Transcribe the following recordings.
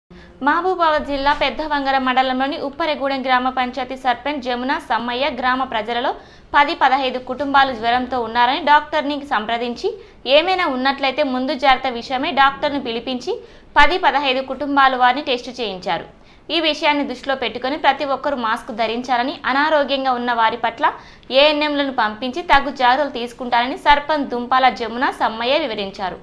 మహబూబాబాద్ జిల్లా పెద్దవంగర మండలంలోని ఉప్పరెగూడెం గ్రామ పంచాయతీ సర్పంచ్ జమున సమ్మయ్య గ్రామ ప్రజలలో పది పదహైదు కుటుంబాలు జ్వరంతో ఉన్నారని డాక్టర్ని సంప్రదించి ఏమైనా ఉన్నట్లయితే ముందు జాగ్రత్త విషయమై డాక్టర్ను పిలిపించి పది పదహైదు కుటుంబాల వారిని టెస్టు చేయించారు ఈ విషయాన్ని దృష్టిలో పెట్టుకుని ప్రతి ఒక్కరూ మాస్క్ ధరించాలని అనారోగ్యంగా ఉన్న వారి పట్ల ఏఎన్ఎంలను పంపించి తగు జాగ్రత్తలు తీసుకుంటారని సర్పంచ్ దుంపాల జమున సమ్మయ్య వివరించారు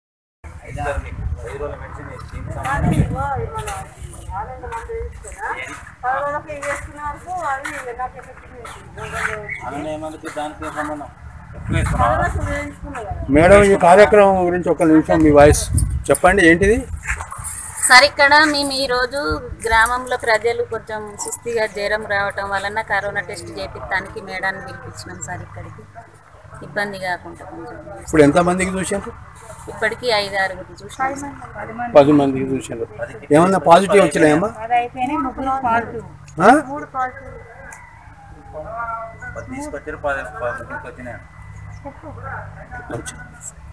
మేడం ఈ కార్యక్రమం గురించి ఒక నిమిషం మీ వాయిస్ చెప్పండి ఏంటిది సార్ ఇక్కడ మేము ఈరోజు గ్రామంలో ప్రజలు కొంచెం సుస్థిగా జ్వరం రావటం వలన కరోనా టెస్ట్ చేపించడానికి మేడాన్ని పిలిపించినాం సార్ ఇక్కడికి ఇబ్బంది కాకుండా కొంచెం ఇప్పుడు ఎంత మందికి చూసారు ఇప్పటికీ ఐదు ఆరుగురు చూసినాం సార్. పది మందికి చూసారు ఏమన్నా పాజిటివ్ వచ్చినాయమ్మా ఆ? తీసుకొచ్చారు పది పది వచ్చినాయి మంచిది.